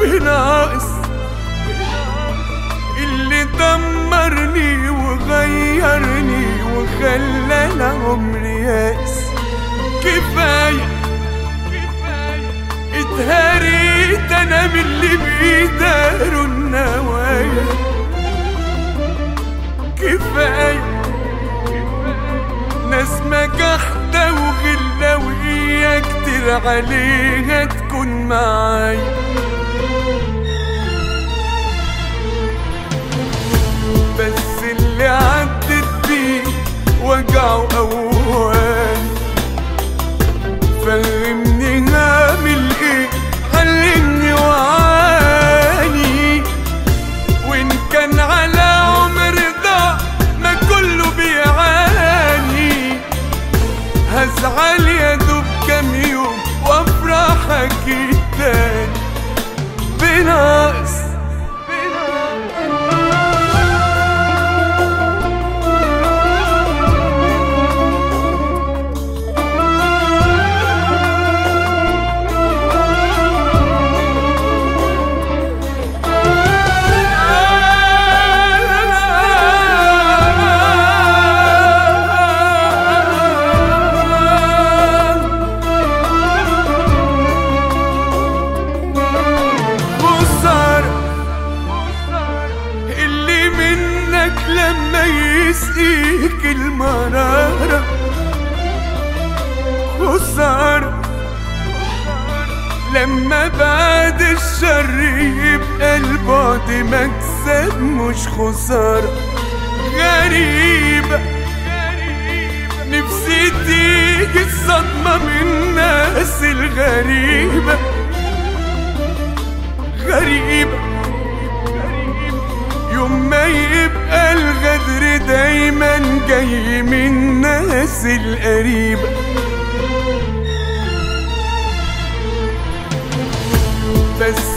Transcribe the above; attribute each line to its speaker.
Speaker 1: بناقص اللي دمرني وغيرني وخلى عمري ياس كفاية اتهريت انا من اللي بيداروا النوايا كفاية ناس مجحدة وغلة وهي كتير عليها تكون معايا بس اللي عدت بيه وجعه أوان فهمني هعمل ايه علمني وعاني وان كان على عمر ضاع ما كله بيعاني هزعل يا دوب كام يوم وافرح اكيد تاني بناقص خسارة اللي منك لما يسقيك المرارة خسارة لما بعد الشر يبقى البعد مكسب مش خسارة غريبة نفسي تيجي الصدمة من الناس الغريبة غريبة يوم ما يبقى الغدر دايما جاي من الناس القريبة بس